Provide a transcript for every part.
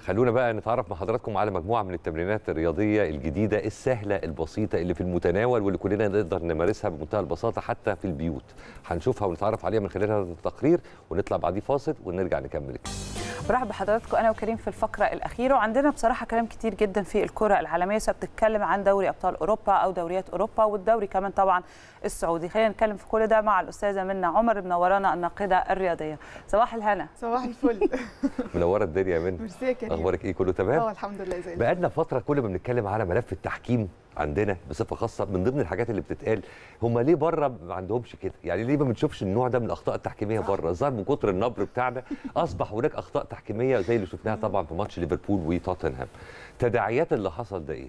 خلونا بقى نتعرف مع حضراتكم على مجموعه من التمرينات الرياضيه الجديده السهله البسيطه اللي في المتناول واللي كلنا نقدر نمارسها بمنتهى البساطه حتى في البيوت هنشوفها ونتعرف عليها من خلال هذا التقرير ونطلع بعديه فاصل ونرجع نكمل الكلام برحب بحضراتكم انا وكريم في الفقره الاخيره وعندنا بصراحه كلام كتير جدا في الكره العالميه سواء بتتكلم عن دوري ابطال اوروبا او دوريات اوروبا والدوري كمان طبعا السعودي خلينا نتكلم في كل ده مع الاستاذه منى عمر منورانا الناقده الرياضيه صباح الهنا صباح الفل منوره الدنيا يا منى ميرسي يا كريم اخبارك ايه كله تمام اه الحمد لله زي الفل بقالنا فتره كل ما بنتكلم على ملف التحكيم عندنا بصفه خاصه من ضمن الحاجات اللي بتتقال هم ليه بره ما عندهمش كده يعني ليه ما بنشوفش النوع ده من الاخطاء التحكيميه بره الظاهر من كتر النبر بتاعنا اصبح هناك اخطاء تحكيميه زي اللي شفناها طبعا في ماتش ليفربول وتوتنهام تداعيات اللي حصل ده ايه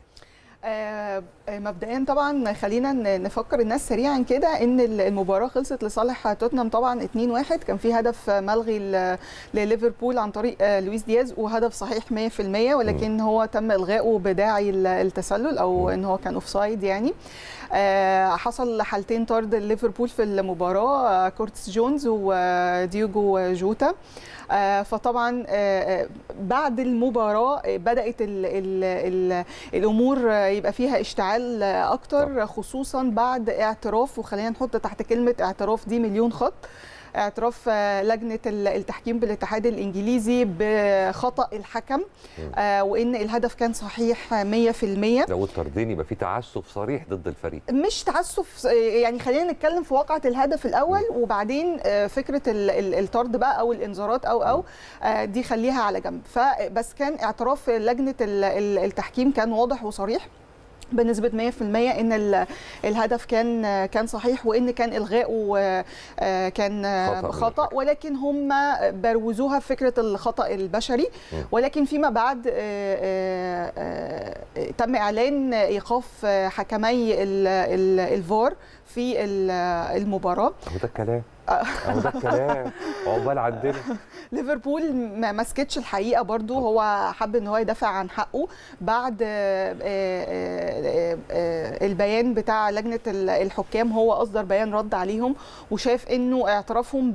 آه آه، مبدئيا طبعا خلينا ن- نفكر الناس سريعا كده ان ال- المباراه خلصت لصالح توتنهام طبعا 2-1 كان في هدف ملغي ل- لليفربول عن طريق آه، لويس دياز وهدف صحيح 100% ولكن هو تم الغائه بداعي ال- التسلل او ان هو كان اوفسايد يعني آه، حصل حالتين طرد ليفربول في المباراه آه، كورتس جونز وديوجو جوتا آه، فطبعا آه، آه، بعد المباراه آه، بدات ال ال ال الامور آه، يبقى فيها اشتعال آه، اكتر خصوصا بعد اعتراف وخلينا نحط تحت كلمه اعتراف دي مليون خط اعتراف آه، لجنه ال- التحكيم بالاتحاد الانجليزي بخطا الحكم آه، وان الهدف كان صحيح 100% لو الطردين يبقى في تعسف صريح ضد الفريق مش تعسف يعني خلينا نتكلم في واقعة الهدف الأول وبعدين آه، فكرة ال- ال- الطرد بقى أو الإنذارات أو أو آه، دي خليها على جنب فبس كان اعتراف لجنة ال- ال- التحكيم كان واضح وصريح بنسبة 100% ان ال- الهدف كان كان صحيح وان كان الغائه آه، كان آه، خطأ من خطأ الحكم. ولكن هم بروزوها فكرة الخطأ البشري مم. ولكن فيما بعد آه، آه، آه، تم اعلان ايقاف آه، حكمي ال- ال- الفار في ال- المباراه اهو ده الكلام اهو ده الكلام عقبال عندنا ليفربول ما مسكتش الحقيقه برضو هو حب ان هو يدافع عن حقه بعد آه، آه، آه، البيان بتاع لجنه ال- الحكام هو اصدر بيان رد عليهم وشاف انه اعترافهم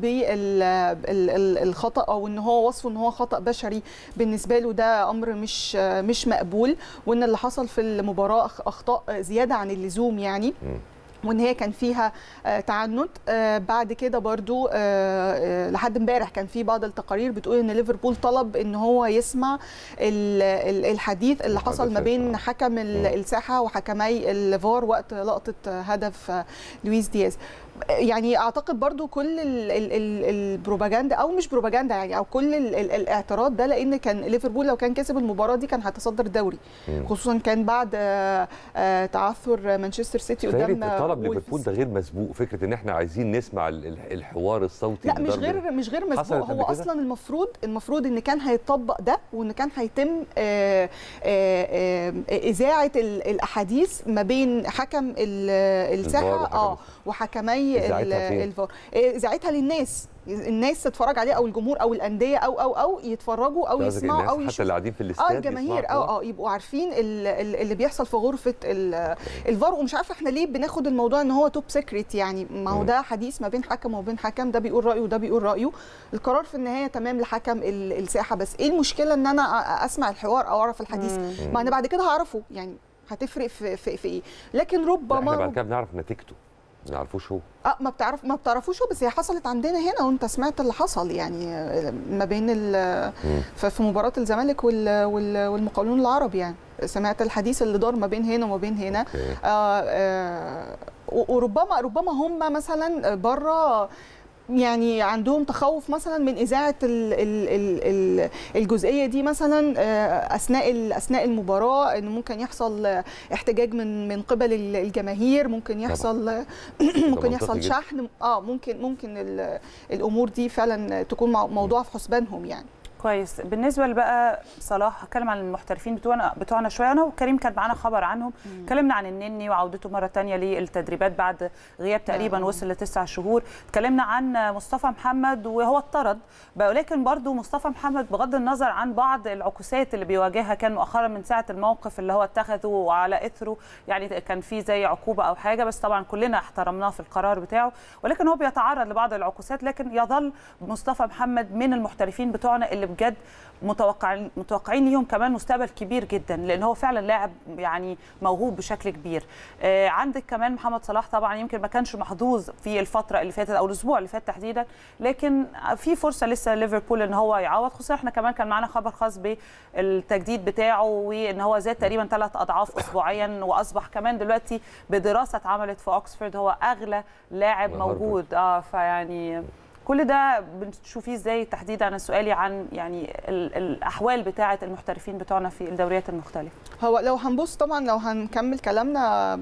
بالخطا او ان هو وصفه ان هو خطا بشري بالنسبه له ده امر مش آه، مش مقبول وان اللي حصل في المباراه أخ- اخطاء زياده عن اللزوم يعني مم. وان هي كان فيها آه، تعنت آه، بعد كده برضو آه، آه، لحد امبارح كان في بعض التقارير بتقول ان ليفربول طلب ان هو يسمع ال- ال- الحديث اللي حصل ما المحادثات، بين آه. حكم ال- مم. الساحه وحكمي الفار وقت لقطه هدف آه، لويس دياز يعني اعتقد برضو كل ال ال ال البروباجندا او مش بروباجندا يعني او كل ال ال الاعتراض ده لان كان ليفربول لو كان كسب المباراه دي كان هيتصدر الدوري مم. خصوصا كان بعد آه، آه، تعثر مانشستر سيتي تهيألي قدام آه، طلب وولفز. ليفربول ده غير مسبوق فكره ان احنا عايزين نسمع ال- ال- الحوار الصوتي لا مش لضرب- غير مش غير مسبوق حصلت قبل هو كده؟ اصلا المفروض المفروض ان كان هيطبق ده وان كان هيتم آه، آه، آه، اذاعه ال- الاحاديث ما بين حكم ال- الساحه وحكم اه الساحة. وحكمي ال- إذاعتها فين؟ الفار آه، اذاعتها للناس الناس تتفرج عليه او الجمهور او الانديه او او او يتفرجوا او قصدك يسمعوا الناس او حتى يشوفوا اللي قاعدين في اه الاستاد الجماهير يسمعوا اه اه يبقوا عارفين ال- ال- اللي بيحصل في غرفه ال- الفار ومش عارفه احنا ليه بناخد الموضوع ان هو توب سيكريت يعني ما هو مم. ده حديث ما بين حكم وبين حكم ده بيقول رايه وده بيقول رايه القرار في النهايه تمام لحكم ال- الساحه بس ايه المشكله ان انا أ- اسمع الحوار او اعرف الحديث ما انا بعد كده هعرفه يعني هتفرق في, في, في ايه لكن لا، احنا ربما بعد كده بنعرف نتيجته ما نعرفوش هو اه ما بتعرف ما بتعرفوش هو بس هي حصلت عندنا هنا وانت سمعت اللي حصل يعني آه، ما بين ال- مم. ف- في مباراه الزمالك وال- وال- والمقاولون العرب يعني سمعت الحديث اللي دار ما بين هنا وما بين هنا أوكي. آه آه و- وربما ربما هم مثلا بره يعني عندهم تخوف مثلا من اذاعه ال ال ال ال الجزئيه دي مثلا آه، اثناء ال- اثناء المباراه ان ممكن يحصل آه، احتجاج من من قبل ال- الجماهير ممكن يحصل آه، ممكن منطقي يحصل جدا. شحن اه ممكن ممكن ال- الامور دي فعلا تكون مو- موضوع في حسبانهم يعني كويس بالنسبه بقى صلاح هتكلم عن المحترفين بتوعنا بتوعنا شويه انا وكريم كان معانا خبر عنهم اتكلمنا عن النني وعودته مره تانية للتدريبات بعد غياب تقريبا آه. وصل لتسع شهور اتكلمنا عن مصطفى محمد وهو اتطرد بقى ولكن برضو مصطفى محمد بغض النظر عن بعض العكوسات اللي بيواجهها كان مؤخرا من ساعه الموقف اللي هو اتخذه وعلى اثره يعني كان في زي عقوبه او حاجه بس طبعا كلنا احترمناه في القرار بتاعه ولكن هو بيتعرض لبعض العكوسات لكن يظل مصطفى محمد من المحترفين بتوعنا اللي بجد متوقعين متوقعين ليهم كمان مستقبل كبير جدا لان هو فعلا لاعب يعني موهوب بشكل كبير آه عندك كمان محمد صلاح طبعا يمكن ما كانش محظوظ في الفتره اللي فاتت او الاسبوع اللي فات تحديدا لكن في فرصه لسه ليفربول ان هو يعوض خصوصا احنا كمان كان معانا خبر خاص بالتجديد بتاعه وان هو زاد تقريبا ثلاث اضعاف اسبوعيا واصبح كمان دلوقتي بدراسه اتعملت في اوكسفورد هو اغلى لاعب موجود اه فيعني كل ده بتشوفيه ازاي تحديدا انا سؤالي عن يعني الاحوال بتاعه المحترفين بتوعنا في الدوريات المختلفه هو لو هنبص طبعا لو هنكمل كلامنا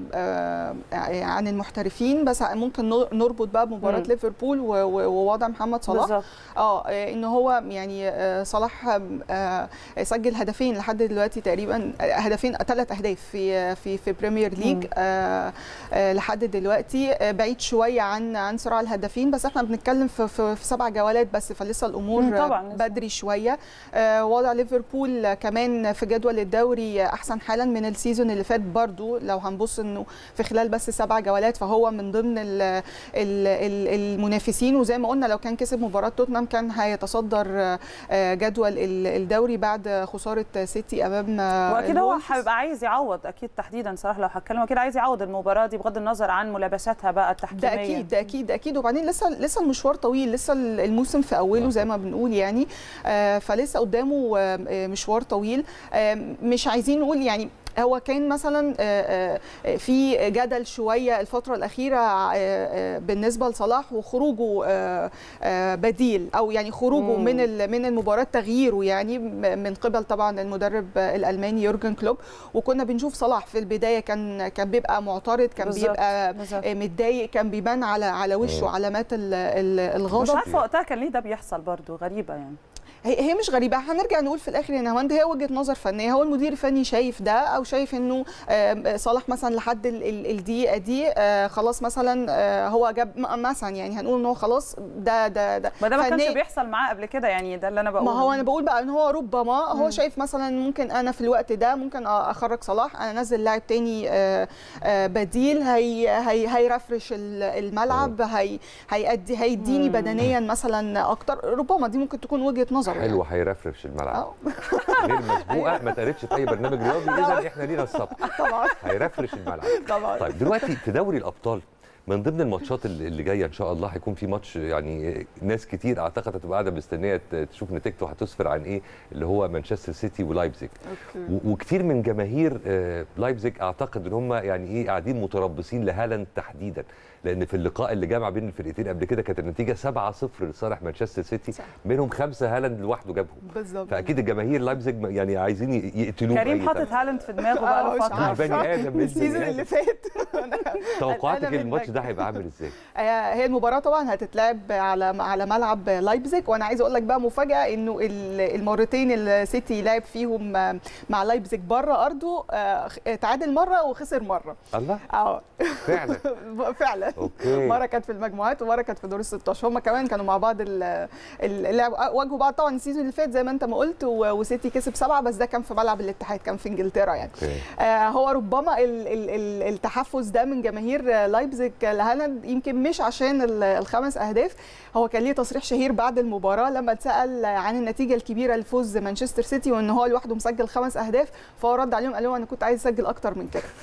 عن المحترفين بس ممكن نربط بقى بمباراه ليفربول ووضع محمد صلاح بالظبط اه ان هو يعني صلاح سجل هدفين لحد دلوقتي تقريبا هدفين ثلاث اهداف في في في بريمير ليج آه لحد دلوقتي بعيد شويه عن عن صراع الهدافين بس احنا بنتكلم في في, في سبع جولات بس فلسه الامور طبعا بدري شويه آه وضع ليفربول كمان في جدول الدوري احسن حالا من السيزون اللي فات برضو لو هنبص انه في خلال بس سبع جولات فهو من ضمن ال ال ال المنافسين وزي ما قلنا لو كان كسب مباراه توتنهام كان هيتصدر آه جدول الدوري بعد خساره سيتي امام واكيد هو هيبقى عايز يعوض اكيد تحديدا صراحه لو هتكلم اكيد عايز يعوض المباراه دي بغض النظر عن ملابساتها بقى التحكيميه ده اكيد ده اكيد ده اكيد وبعدين لسه لسه المشوار طويل طويل لسه الموسم في اوله زي ما بنقول يعني فلسه قدامه مشوار طويل مش عايزين نقول يعني هو كان مثلا في جدل شويه الفتره الاخيره بالنسبه لصلاح وخروجه بديل او يعني خروجه من من المباراه تغييره يعني من قبل طبعا المدرب الالماني يورجن كلوب وكنا بنشوف صلاح في البدايه كان كان بيبقى معترض كان بالزبط. بيبقى بالزبط. متضايق كان بيبان على على وشه علامات الغضب مش عارفه وقتها كان ليه ده بيحصل برضو غريبه يعني هي هي مش غريبه هنرجع نقول في الاخر يا نهاوند هي وجهه نظر فنيه هو المدير الفني شايف ده او شايف انه صلاح مثلا لحد الدقيقه دي خلاص مثلا هو جاب مثلا يعني هنقول ان هو خلاص ده ده ده ما ده ما كانش بيحصل معاه قبل كده يعني ده اللي انا بقوله ما هو انا بقول بقى ان هو ربما هو م. شايف مثلا ممكن انا في الوقت ده ممكن اخرج صلاح انا انزل لاعب تاني بديل هي هي هيرفرش الملعب هي هيأدي هيديني بدنيا مثلا اكتر ربما دي ممكن تكون وجهه نظر حلو هيرفرش الملعب غير مسبوقه ما اتقالتش في اي برنامج رياضي اذا احنا لينا السبق طبعا هيرفرش الملعب طبعا طيب دلوقتي في دوري الابطال من ضمن الماتشات اللي جايه ان شاء الله هيكون في ماتش يعني ناس كتير اعتقد هتبقى قاعده مستنيه تشوف نتيجته هتسفر عن ايه اللي هو مانشستر سيتي ولايبزيج وكتير من جماهير لايبزيج اعتقد ان هم يعني ايه قاعدين متربصين لهالاند تحديدا لان في اللقاء اللي جمع بين الفرقتين قبل كده كانت النتيجه 7-0 لصالح مانشستر سيتي صح. منهم خمسه هالاند لوحده جابهم بالظبط فاكيد الجماهير لايبزيج يعني عايزين يقتلوه كريم حاطط هالاند في دماغه بقى له فتره مش بني ادم مش السيزون بني اللي ادم فات توقعاتك الماتش ده هيبقى عامل ازاي؟ هي المباراه طبعا هتتلعب على على ملعب لايبزيج وانا عايزه اقول لك بقى مفاجاه انه المرتين اللي سيتي لعب فيهم مع لايبزيج بره ارضه تعادل مره وخسر مره الله اه فعلا فعلا اوكي مره كانت في المجموعات ومره كانت في دور ال 16 هم كمان كانوا مع بعض اللعب واجهوا بعض طبعا السيزون اللي فات زي ما انت ما قلت وسيتي كسب سبعه بس ده كان في ملعب الاتحاد كان في انجلترا يعني اوكي آه هو ربما ال ال ال التحفز ده من جماهير لايبزيج لهالاند يمكن مش عشان الخمس اهداف هو كان ليه تصريح شهير بعد المباراه لما اتسال عن النتيجه الكبيره لفوز مانشستر سيتي وان هو لوحده مسجل خمس اهداف فهو رد عليهم قال لهم انا كنت عايز اسجل اكتر من كده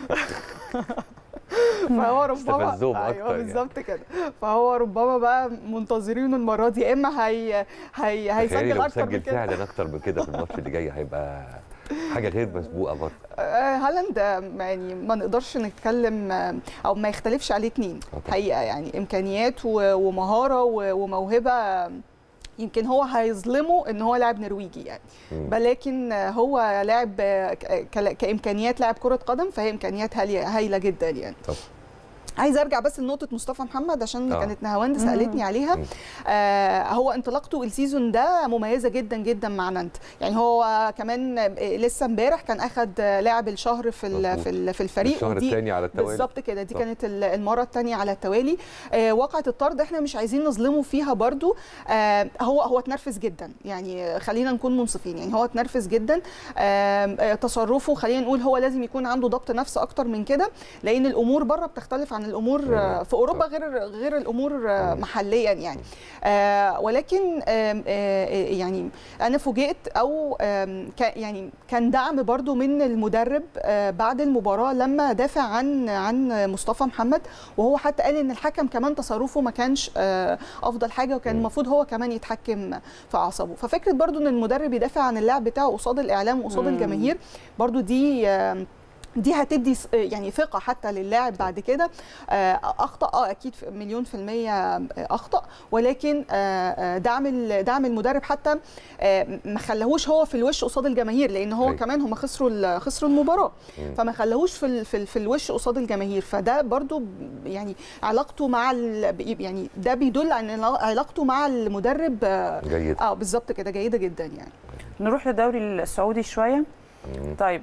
فهو ربما استفزهم ايوه أكتر يعني. بالظبط كده فهو ربما بقى منتظرينه المره دي يا اما هي هي تخيلي هيسجل لو اكتر من سجل كده فعلا اكتر من كده في الماتش اللي جاي هيبقى حاجه غير مسبوقه برضه آه، هالاند آه، يعني ما نقدرش نتكلم آه، او ما يختلفش عليه اتنين طبعا. حقيقه يعني امكانيات و- ومهاره و- وموهبه آه، يمكن هو هيظلمه ان هو لاعب نرويجي يعني مم. ولكن آه، هو لاعب آه، ك- ك- كامكانيات لاعب كره قدم فهي امكانيات هالية- هايله جدا يعني طب. عايزه ارجع بس لنقطه مصطفى محمد عشان آه. كانت نهاوند سالتني عليها مم. آه هو انطلاقته السيزون ده مميزه جدا جدا مع نانت يعني هو كمان آه، لسه امبارح كان اخد آه، لاعب الشهر في ال- مظبوط. في ال- في الفريق الشهر ودي الثاني على التوالي بالظبط كده دي صح. كانت ال- المره الثانيه على التوالي آه واقعه الطرد احنا مش عايزين نظلمه فيها برضو آه هو هو اتنرفز جدا يعني خلينا نكون منصفين يعني هو اتنرفز جدا آه آه تصرفه خلينا نقول هو لازم يكون عنده ضبط نفس اكتر من كده لان الامور بره بتختلف عن طبعا الامور آه، في اوروبا غير غير الامور آه، محليا يعني آه، ولكن آم، آه، يعني انا فوجئت او آم، كا- يعني كان دعم برضو من المدرب آه، بعد المباراه لما دافع عن عن مصطفى محمد وهو حتى قال ان الحكم كمان تصرفه ما كانش آه، افضل حاجه وكان مم. المفروض هو كمان يتحكم في اعصابه ففكره برضو ان المدرب يدافع عن اللاعب بتاعه قصاد الاعلام وقصاد مم. الجماهير برضو دي آم، دي هتدي س- يعني ثقه حتى للاعب بعد كده آه، اخطا اه اكيد في مليون في الميه اخطا ولكن آه، آه، دعم ال- دعم المدرب حتى آه، ما خلاهوش هو في الوش قصاد الجماهير لان هو أيوة. كمان هم خسروا ال- خسروا المباراه مم. فما خلاهوش في ال- في, ال- في الوش قصاد الجماهير فده برضو ب- يعني علاقته مع ال- يعني ده بيدل عن علاقته مع المدرب اه جيد آه، بالظبط كده جيده جدا يعني نروح للدوري السعودي شويه مم. طيب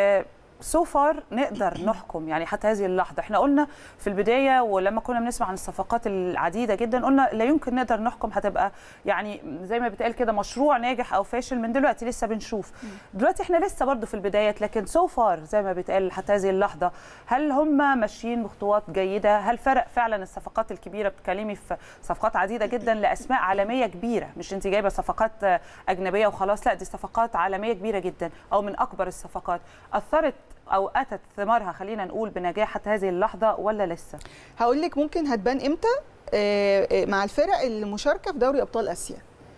سو فار نقدر نحكم يعني حتى هذه اللحظه احنا قلنا في البدايه ولما كنا بنسمع عن الصفقات العديده جدا قلنا لا يمكن نقدر نحكم هتبقى يعني زي ما بيتقال كده مشروع ناجح او فاشل من دلوقتي لسه بنشوف دلوقتي احنا لسه برضو في البدايات لكن سو فار زي ما بيتقال حتى هذه اللحظه هل هم ماشيين بخطوات جيده هل فرق فعلا الصفقات الكبيره بتكلمي في صفقات عديده جدا لاسماء عالميه كبيره مش انت جايبه صفقات اجنبيه وخلاص لا دي صفقات عالميه كبيره جدا او من اكبر الصفقات اثرت او اتت ثمارها خلينا نقول بنجاح حتى هذه اللحظه ولا لسه هقول لك ممكن هتبان امتى آه، آه، مع الفرق المشاركه في دوري ابطال اسيا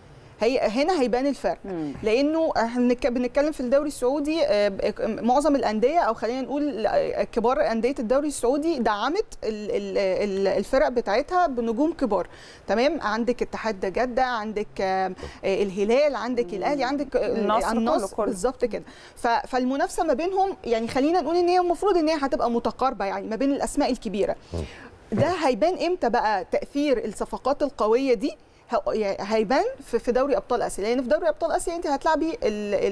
هي هنا هيبان الفرق مم. لانه احنا بنك- بنتكلم في الدوري السعودي آه، ب- معظم الانديه او خلينا نقول آه، كبار انديه الدوري السعودي دعمت ال- ال- ال- الفرق بتاعتها بنجوم كبار تمام عندك اتحاد جده عندك آه، آه، الهلال عندك الاهلي عندك آه، النصر كله- كله. بالظبط كده ف- فالمنافسه ما بينهم يعني خلينا نقول ان هي المفروض ان هي هتبقى متقاربه يعني ما بين الاسماء الكبيره ده هيبان امتى بقى تاثير الصفقات القويه دي ه- يعني هيبان في في دوري ابطال اسيا لان في دوري ابطال اسيا انت هتلعبي ال-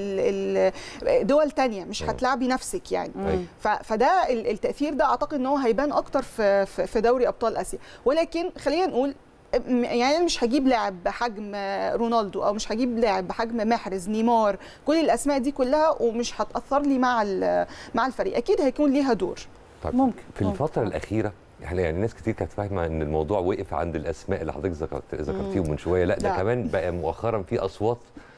ال- ال- دول تانية مش مم. هتلعبي نفسك يعني أيوة. ف- فده ال- التاثير ده اعتقد ان هو هيبان اكتر في في في دوري ابطال اسيا ولكن خلينا نقول م- يعني أنا مش هجيب لاعب بحجم رونالدو او مش هجيب لاعب بحجم محرز نيمار كل الاسماء دي كلها ومش هتاثر لي مع ال- مع الفريق اكيد هيكون ليها دور طيب ممكن في ممكن. الفترة الأخيرة احنا يعني ناس كتير كانت فاهمة إن الموضوع وقف عند الأسماء اللي حضرتك ذكرت ذكرتيهم من شوية، لا ده لا. كمان بقى مؤخرا في أصوات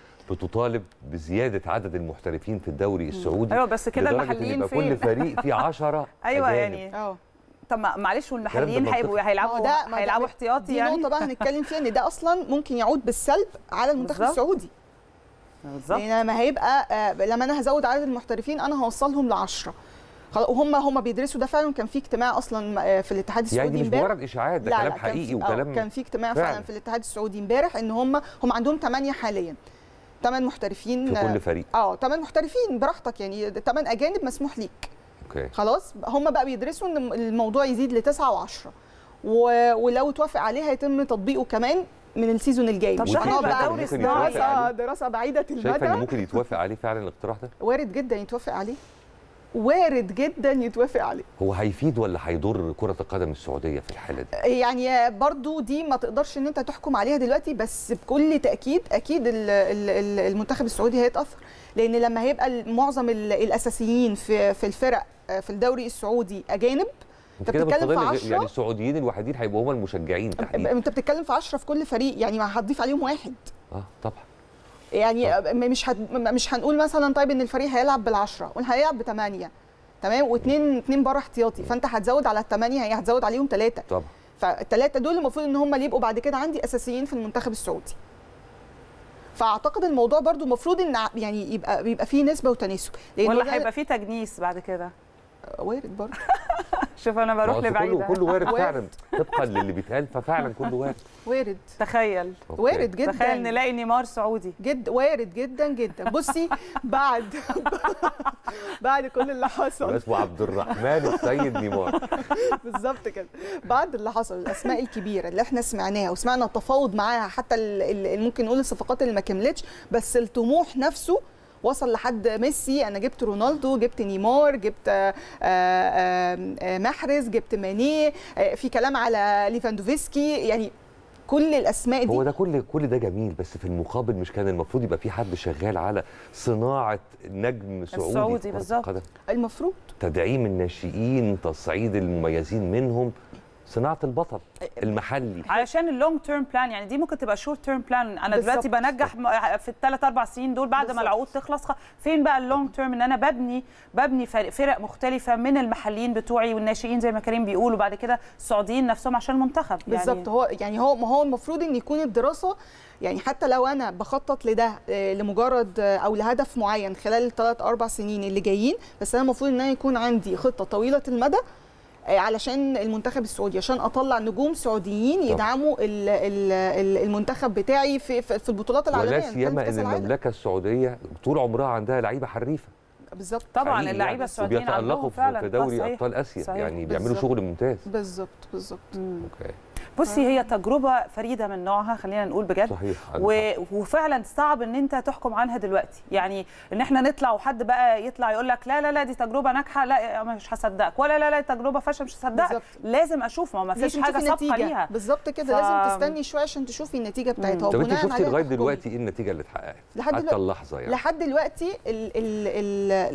بتطالب بزيادة عدد المحترفين في الدوري السعودي ايوه بس كده لدرجة إن المحليين يبقى فين كل فريق فيه 10 ايوه أجانب. يعني اه طب ما- معلش والمحليين منطقي. هيبقوا ما هو هيلعبوا ده- ما ده- هيلعبوا احتياطي دي يعني نقطه بقى هنتكلم فيها ان ده اصلا ممكن يعود بالسلب على المنتخب بالظبط. السعودي بالظبط لان لما هيبقى آه، لما انا هزود عدد المحترفين انا هوصلهم ل 10 خلاص وهم هم بيدرسوا ده فعلا كان في اجتماع اصلا آه، في الاتحاد يعني السعودي دي مش امبارح مجرد إشاعات ده لا كلام لا كان حقيقي في- آه، وكلام كان في اجتماع فعلا. فعلا في الاتحاد السعودي امبارح ان هم هم عندهم 8 حاليا 8 محترفين في آه، كل فريق اه 8 محترفين براحتك يعني 8 اجانب مسموح ليك أوكي خلاص هم بقى بيدرسوا ان الموضوع يزيد لتسعة و10 ولو توافق عليه هيتم تطبيقه كمان من السيزون الجاي طب مش ده هنقعد هيبقى بقى دوري ممكن صناعي. يتوافق دراسه عليه دراسه بعيده شايفة إن المدى ممكن يتوافق عليه فعلا الاقتراح ده؟ وارد جدا يتوافق عليه وارد جدا يتوافق عليه هو هيفيد ولا هيضر كرة القدم السعودية في الحالة دي؟ يعني برضو دي ما تقدرش ان انت تحكم عليها دلوقتي بس بكل تاكيد اكيد ال- ال- ال- المنتخب السعودي هيتاثر لان لما هيبقى ال- معظم ال- الاساسيين في في الفرق آه، في الدوري السعودي اجانب انت أنت كده بتتكلم في بتفضل 10 يعني السعوديين الوحيدين هيبقوا هم المشجعين تحديدا انت بتتكلم في 10 في كل فريق يعني ما هتضيف عليهم واحد اه طبعا يعني م- مش هت... م- مش هنقول مثلا طيب ان الفريق هيلعب بالعشرة هيلعب بثمانية تمام واثنين اثنين بره احتياطي فانت هتزود على الثمانية هي هتزود عليهم ثلاثة طبعا فالثلاثة دول المفروض ان هم اللي يبقوا بعد كده عندي اساسيين في المنتخب السعودي فاعتقد الموضوع برضو المفروض ان ع- يعني يبقى بيبقى فيه نسبه وتناسب لأن ولا ده- هيبقى في تجنيس بعد كده وارد برضو شوف انا ما بروح هو أصل لبعيد كله كله وارد وارد. فعلا طبقا للي بيتقال ففعلا كله وارد وارد تخيل أوكي. وارد جدا تخيل نلاقي نيمار سعودي جد وارد جدا جدا بصي بعد بعد كل اللي حصل اسمه عبد الرحمن السيد نيمار بالظبط كده بعد اللي حصل الاسماء الكبيره اللي احنا سمعناها وسمعنا التفاوض معاها حتى ال- ال- اللي ممكن نقول الصفقات اللي ما كملتش بس الطموح نفسه وصل لحد ميسي انا جبت رونالدو جبت نيمار جبت آه، آه، آه، محرز جبت ماني آه، في كلام على ليفاندوفسكي يعني كل الاسماء دي هو ده كل كل ده جميل بس في المقابل مش كان المفروض يبقى في حد شغال على صناعه نجم سعودي السعودي في كرة بالظبط. القدم؟ المفروض تدعيم الناشئين تصعيد المميزين منهم صناعه البطل المحلي علشان اللونج تيرم بلان يعني دي ممكن تبقى شورت تيرم بلان انا دلوقتي بالظبط. بنجح م- في الثلاث اربع سنين دول بعد ما بالظبط. العقود تخلص خ- فين بقى اللونج تيرم ان انا ببني ببني فرق, فرق مختلفه من المحليين بتوعي والناشئين زي ما كريم بيقول وبعد كده السعوديين نفسهم عشان المنتخب يعني بالظبط هو يعني هو ما هو المفروض ان يكون الدراسه يعني حتى لو انا بخطط لده آه، لمجرد آه، او لهدف معين خلال الثلاث اربع سنين اللي جايين بس انا المفروض ان انا يكون عندي خطه طويله المدى آه، علشان المنتخب السعودي عشان اطلع نجوم سعوديين يدعموا ال- ال- ال- المنتخب بتاعي في في في البطولات العالميه ولا نتكلم في سيما كأس ان العالم. المملكه السعوديه طول عمرها عندها لعيبه حريفه بالظبط طبعا حقيقي اللعيبه يعني. السعوديين عندهم وبيتالقوا في- فعلا في آه، دوري صحيح. ابطال اسيا صحيح. يعني بيعملوا بالظبط. شغل ممتاز بالظبط بالظبط اوكي بصي هي تجربه فريده من نوعها خلينا نقول بجد صحيح و... وفعلا صعب ان انت تحكم عنها دلوقتي يعني ان احنا نطلع وحد بقى يطلع يقول لك لا لا لا دي تجربه ناجحه لا مش هصدقك ولا لا لا تجربه فاشله مش هصدقك بالظبط. لازم اشوف ما ما فيش لازم حاجه تشوفي سابقه النتيجة. ليها بالظبط كده ف- لازم تستني شويه عشان تشوفي النتيجه بتاعتها طب انت وبناء شفتي عليها لغايه تحكمي. دلوقتي ايه النتيجه اللي اتحققت لحد حتى دلوقتي- اللحظه يعني لحد دلوقتي ال ال ال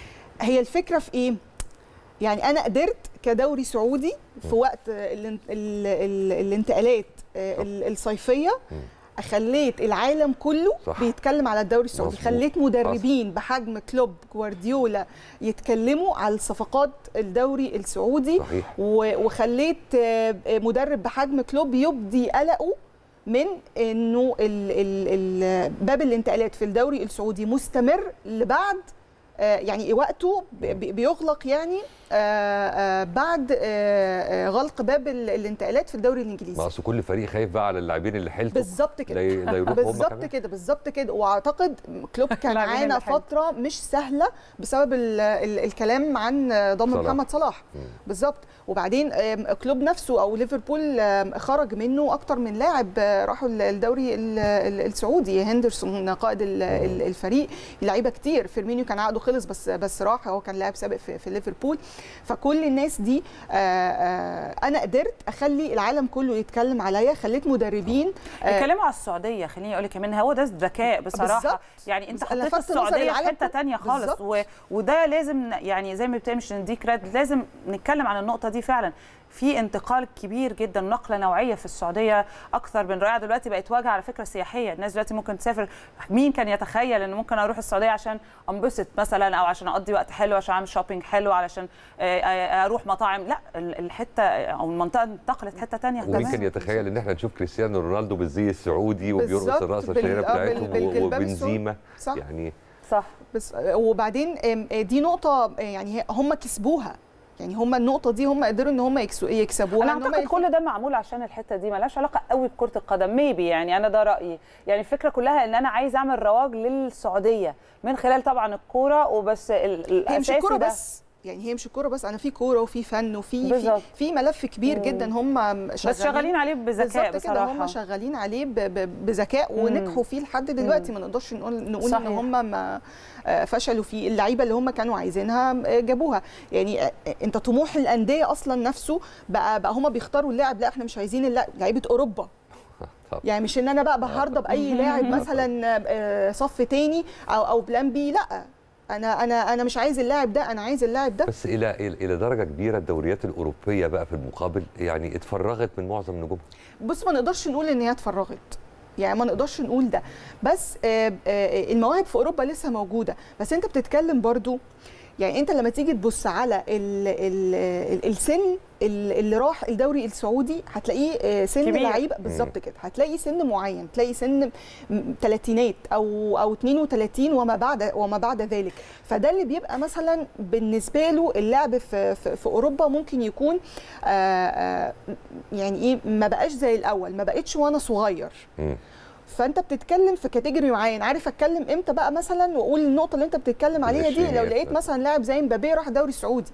هي الفكره في ايه؟ يعني انا قدرت كدوري سعودي في وقت ال ال ال الانتقالات آه، ال- الصيفيه مم. خليت العالم كله صح. بيتكلم على الدوري السعودي مظبوط. خليت مدربين بحجم كلوب جوارديولا يتكلموا على صفقات الدوري السعودي صحيح و- وخليت آه، مدرب بحجم كلوب يبدي قلقه من انه ال ال ال باب الانتقالات في الدوري السعودي مستمر لبعد آه، يعني وقته بي- بي- بيغلق يعني آه، آه، بعد آه، آه، غلق باب ال- الانتقالات في الدوري ما الانجليزي اصل كل فريق خايف بقى على اللاعبين اللي حيلته بالظبط لا كده ي- لا يروحوا هم بالظبط كمان كده بالظبط كده واعتقد كلوب كان اللاعبين معانا اللي حلو. فتره مش سهله بسبب ال ال الكلام عن ضم صلاح. محمد صلاح مم. بالظبط وبعدين آم، كلوب نفسه او ليفربول آم، خرج منه اكتر من لاعب آه، راحوا ال- الدوري ال- ال- السعودي هندرسون قائد ال- ال- الفريق لعيبه كتير فيرمينيو كان عقده خلص بس بس راح هو كان لاعب سابق في, في ليفربول فكل الناس دي آه، آه، انا قدرت اخلي العالم كله يتكلم عليا خليت مدربين آه، اتكلموا على السعوديه خليني اقول لك كمان هو ده الذكاء بصراحه بالظبط. يعني انت بس أنا حطيت لفت نظر السعوديه في العالم حته كله. تانية خالص بالظبط. و... وده لازم ن- يعني زي ما بتقول مش نديك رد لازم نتكلم عن النقطه دي فعلا في انتقال كبير جدا نقله نوعيه في السعوديه اكثر من رائعه دلوقتي بقت واجهه على فكره سياحيه الناس دلوقتي ممكن تسافر مين كان يتخيل ان ممكن اروح السعوديه عشان انبسط مثلا او عشان اقضي وقت حلو عشان اعمل شوبينج حلو علشان آه، آه، اروح مطاعم لا ال- الحته او المنطقه انتقلت حته تانية ومين تمام. كان يتخيل ان احنا نشوف كريستيانو رونالدو بالزي السعودي وبيرقص بالظبط، الرقصه بال- الشهيره آه، بال- بتاعتهم بالجلباب وبنزيما صح يعني صح بس وبعدين آم، دي نقطة يعني هي- هم كسبوها يعني هم النقطة دي هم قدروا ان هم يكسو- يكسبوها انا إن هم اعتقد كل ده معمول عشان الحته دي ملهاش علاقه قوي بكره القدم ميبي يعني انا ده رايي يعني الفكره كلها ان انا عايز اعمل رواج للسعوديه من خلال طبعا الكوره وبس ال- هي مش الاساسي الكورة ده بس يعني هي مش الكورة بس انا في كورة وفي فن وفي في, بالظبط. في ملف كبير مم. جدا هم شغالين بس شغالين عليه بذكاء بالظبط كده هم بصراحه شغالين عليه ب- ب- بذكاء مم. ونجحوا فيه لحد دلوقتي ما نقدرش نقول نقول ان صحيح. هم ما آه، فشلوا فيه اللعيبه اللي هم كانوا عايزينها آه، جابوها يعني آه، انت طموح الانديه اصلا نفسه بقى بقى هم بيختاروا اللاعب لا احنا مش عايزين اللاعب لعيبه اوروبا طب يعني مش ان انا بقى بهرده باي لاعب مثلا آه، صف تاني او او بلان بي لا انا انا انا مش عايز اللاعب ده انا عايز اللاعب ده بس الى الى إلى درجه كبيره الدوريات الاوروبيه بقى في المقابل يعني اتفرغت من معظم نجومها بص ما نقدرش نقول ان هي اتفرغت يعني ما نقدرش نقول ده بس آه، آه، المواهب في اوروبا لسه موجوده بس انت بتتكلم برضو يعني انت لما تيجي تبص على ال ال ال السن ال- اللي راح الدوري السعودي هتلاقيه آه، سن كبير. لعيبه بالظبط كده هتلاقي سن معين تلاقي سن ثلاثينات او او 32 وما بعد وما بعد ذلك فده اللي بيبقى مثلا بالنسبه له اللعب في في, في اوروبا ممكن يكون آه، آه، يعني ايه ما بقاش زي الاول ما بقتش وانا صغير مم. فانت بتتكلم في كاتيجوري معين عارف اتكلم امتى بقى مثلا واقول النقطه اللي انت بتتكلم عليها دي لو العشرينات لقيت بقى. مثلا لاعب زي مبابي راح الدوري السعودي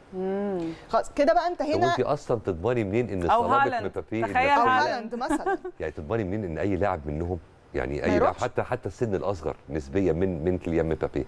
مم. خلاص كده بقى انت طب هنا انت اصلا تضمني منين ان أو صلابه هالاند. مبابي إن تخيل او مبابي- هالاند. هالاند مثلا يعني تضمني منين ان اي لاعب منهم يعني ما اي لاعب يروحش. حتى حتى السن الاصغر نسبيا من من كليان مبابي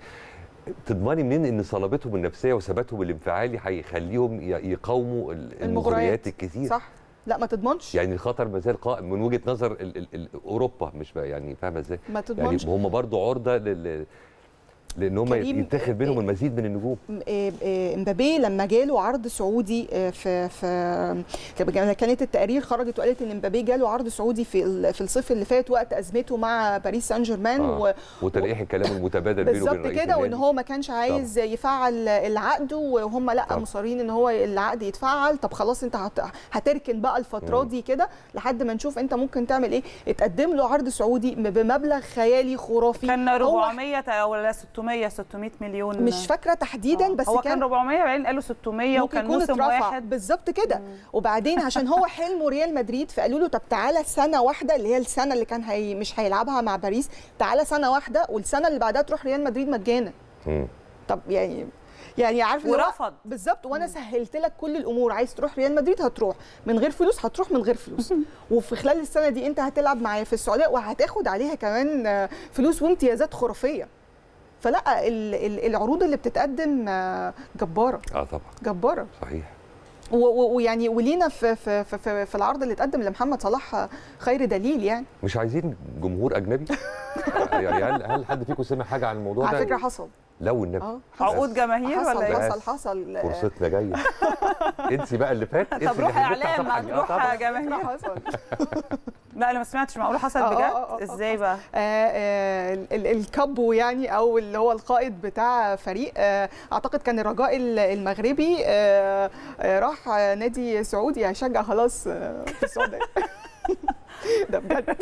تضمني منين ان صلابتهم النفسيه وثباتهم الانفعالي هيخليهم ي- يقاوموا ال- المغريات الكتير صح لا ما تضمنش يعني الخطر ما زال قائم من وجهه نظر ال ال ال اوروبا مش بقى يعني فاهمه ازاي ما يعني تضمنش هم برضو عرضه لل لان هم كريم، يتاخد منهم المزيد من النجوم م- إيه- إيه امبابي لما جاله عرض سعودي آه، في في لما كانت التقارير خرجت وقالت ان امبابي جاله عرض سعودي في ال- في الصيف اللي فات وقت ازمته مع باريس سان جيرمان آه. و- وتلقيح الكلام المتبادل بينه وبين بالظبط رئيس كده وان النادي. هو ما كانش عايز يفعل العقد وهم لا طبعا. مصرين ان هو العقد يتفعل طب خلاص انت هت- هتركن بقى الفتره مم. دي كده لحد ما نشوف انت ممكن تعمل ايه اتقدم له عرض سعودي بمبلغ خيالي خرافي كان هو 400 ولا 600 600 مليون مش فاكره تحديدا آه. بس هو كان 400 بعدين قالوا 600 ممكن وكان يكون موسم اترفع واحد بالظبط كده وبعدين عشان هو حلمه ريال مدريد فقالوا له طب تعالى سنه واحده اللي هي السنه اللي كان هي مش هيلعبها مع باريس تعالى سنه واحده والسنه اللي بعدها تروح ريال مدريد مجانا مم. طب يعني يعني عارف اللي هو- ورفض. بالظبط وانا سهلت لك كل الامور عايز تروح ريال مدريد هتروح من غير فلوس هتروح من غير فلوس وفي خلال السنه دي انت هتلعب معايا في السعوديه وهتاخد عليها كمان آه، فلوس وامتيازات خرافيه فلا ال- ال- العروض اللي بتتقدم آه، جباره اه طبعا جباره صحيح و- و- ويعني ولينا في في في- في, في العرض اللي اتقدم لمحمد صلاح آه، خير دليل يعني مش عايزين جمهور اجنبي يعني هل هل حد فيكم سمع حاجه عن الموضوع على ده فكره حصل لو النبي اه عقود جماهير حصل ولا ايه؟ حصل حصل آه، فرصتنا جايه انسي بقى اللي فات انسي طب اللي روح احنا بنفتح اعلام صفحة دي. آه هتروح طبعاً. جماهير حصل لا انا ما سمعتش معقول حصل آه، آه، بجد آه، آه، ازاي بقى آه، آه، ال- الكابو يعني او اللي هو القائد بتاع فريق آه، اعتقد كان الرجاء ال- المغربي آه، آه، راح آه، نادي سعودي هيشجع خلاص آه، في السعوديه ده بجد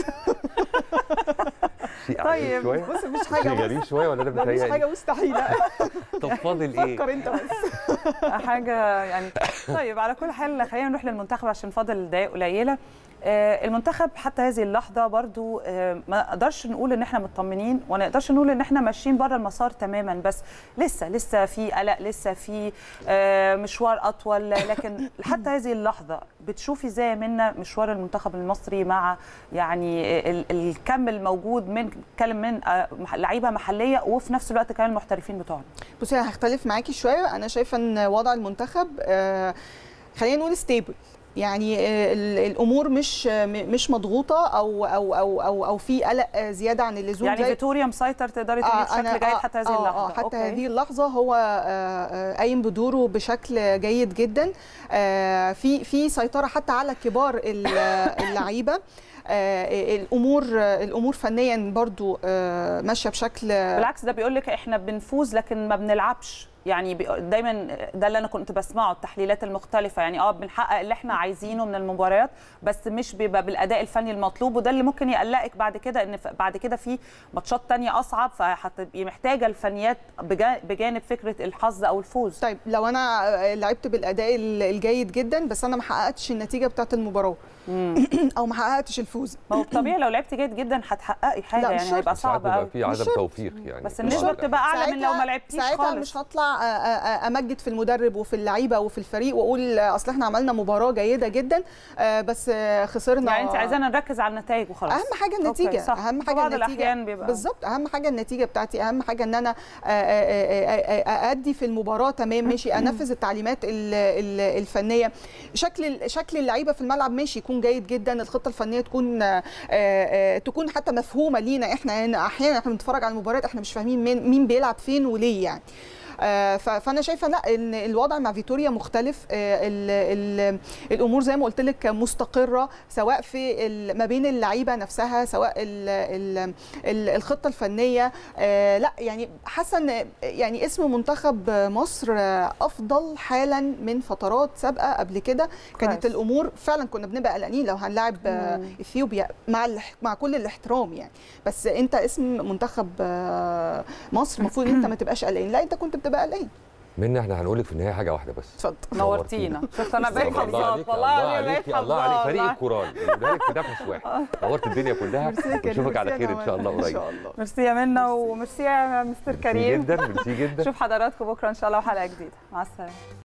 شيء طيب. عجيب شويه بص مفيش شيء حاجه غريب شويه ولا انا ده مش بتهيألي حاجه مستحيله طب فاضل ايه فكر انت بس حاجه يعني طيب على كل حال خلينا نروح للمنتخب عشان فاضل دقائق قليله آه، المنتخب حتى هذه اللحظه برضو آه، ما نقدرش نقول ان احنا مطمنين وما نقدرش نقول ان احنا ماشيين بره المسار تماما بس لسه لسه في قلق لسه في آه، مشوار اطول لكن حتى هذه اللحظه بتشوفي ازاي منا مشوار المنتخب المصري مع يعني ال- الكم الموجود من كلام من آه، مح- لعيبه محليه وفي نفس الوقت كمان المحترفين بتوعنا بصي انا هختلف معاكي شويه انا شايفه ان وضع المنتخب آه، خلينا نقول ستيبل يعني آه، ال- الامور مش آه، م- مش مضغوطه او او او او, أو في قلق آه، زياده عن اللزوم يعني زي- فيتوريا مسيطر تقدري تقولي بشكل جيد آه، حتى هذه آه، اللحظه آه حتى أوكي. هذه اللحظه هو آه، آه، قايم بدوره بشكل جيد جدا آه، في في سيطره حتى على كبار ال- اللعيبه آه، الامور الامور فنيا برضو آه، ماشيه بشكل بالعكس ده بيقول لك احنا بنفوز لكن ما بنلعبش يعني بي- دايما ده اللي انا كنت بسمعه التحليلات المختلفه يعني اه بنحقق اللي احنا عايزينه من المباريات بس مش بيبقى بالاداء الفني المطلوب وده اللي ممكن يقلقك بعد كده ان ف- بعد كده في ماتشات تانية اصعب فهتبقي محتاجه الفنيات بجا- بجانب فكره الحظ او الفوز طيب لو انا لعبت بالاداء ال- الجيد جدا بس انا ما حققتش النتيجه بتاعه المباراه او ما حققتش الفوز ما هو طبيعي لو لعبت جيد جدا هتحققي حاجه لا، مش يعني شرط. هيبقى ساعات صعب بيبقى قوي في عدم شرط. توفيق يعني بس في النسبه بعض بتبقى اعلى من لو ما ساعتها- لعبتيش ساعتها خالص مش هطلع آه، آه، آه، امجد في المدرب وفي اللعيبه وفي الفريق واقول آه، اصل احنا عملنا مباراه جيده جدا آه، بس آه، خسرنا يعني انت عايزانا نركز على النتائج وخلاص اهم حاجه النتيجه أوكي، صح. اهم في حاجه بعض النتيجه الأحيان بيبقى- بالظبط اهم حاجه النتيجه بتاعتي اهم حاجه ان انا آه، آه، آه، آه، ادي في المباراه تمام ماشي انفذ التعليمات ال- ال- الفنيه شكل شكل اللعيبه في الملعب ماشي يكون جيد جدا الخطه الفنيه تكون آه، آه، تكون حتى مفهومه لينا احنا يعني احيانا احنا بنتفرج على المباريات احنا مش فاهمين مين مين بيلعب فين وليه يعني آه، ف- فانا شايفه لا ان الوضع مع فيتوريا مختلف آه، ال ال الامور زي ما قلت لك مستقره سواء في ال- ما بين اللعيبه نفسها سواء ال ال ال الخطه الفنيه آه، لا يعني حاسه ان يعني اسم منتخب مصر آه، افضل حالا من فترات سابقه قبل كده كانت كويس. الامور فعلا كنا بنبقى قلقانين لو هنلاعب آه، مم. اثيوبيا مع الاح- مع كل الاحترام يعني بس انت اسم منتخب آه، مصر المفروض ان انت ما تبقاش قلقان لا انت كنت بتبقى قلقان منا احنا هنقول لك في النهايه حاجه واحده بس اتفضل نورتينا شفت انا بقيت الله حافظاك عليك والله الله العظيم بقيت عليك الله عليك حافظاك فريق والله. الكورال بقولها لك في نفس واحد نورت الدنيا كلها ميرسي يا كريم، ونشوفك على ميرسي يا خير ان شاء الله نعمان. ان قريب شاء الله ميرسي يا منى وميرسي يا مستر ميرسي كريم جدا ميرسي جدا نشوف حضراتكم بكره ان شاء الله وحلقه جديده مع السلامه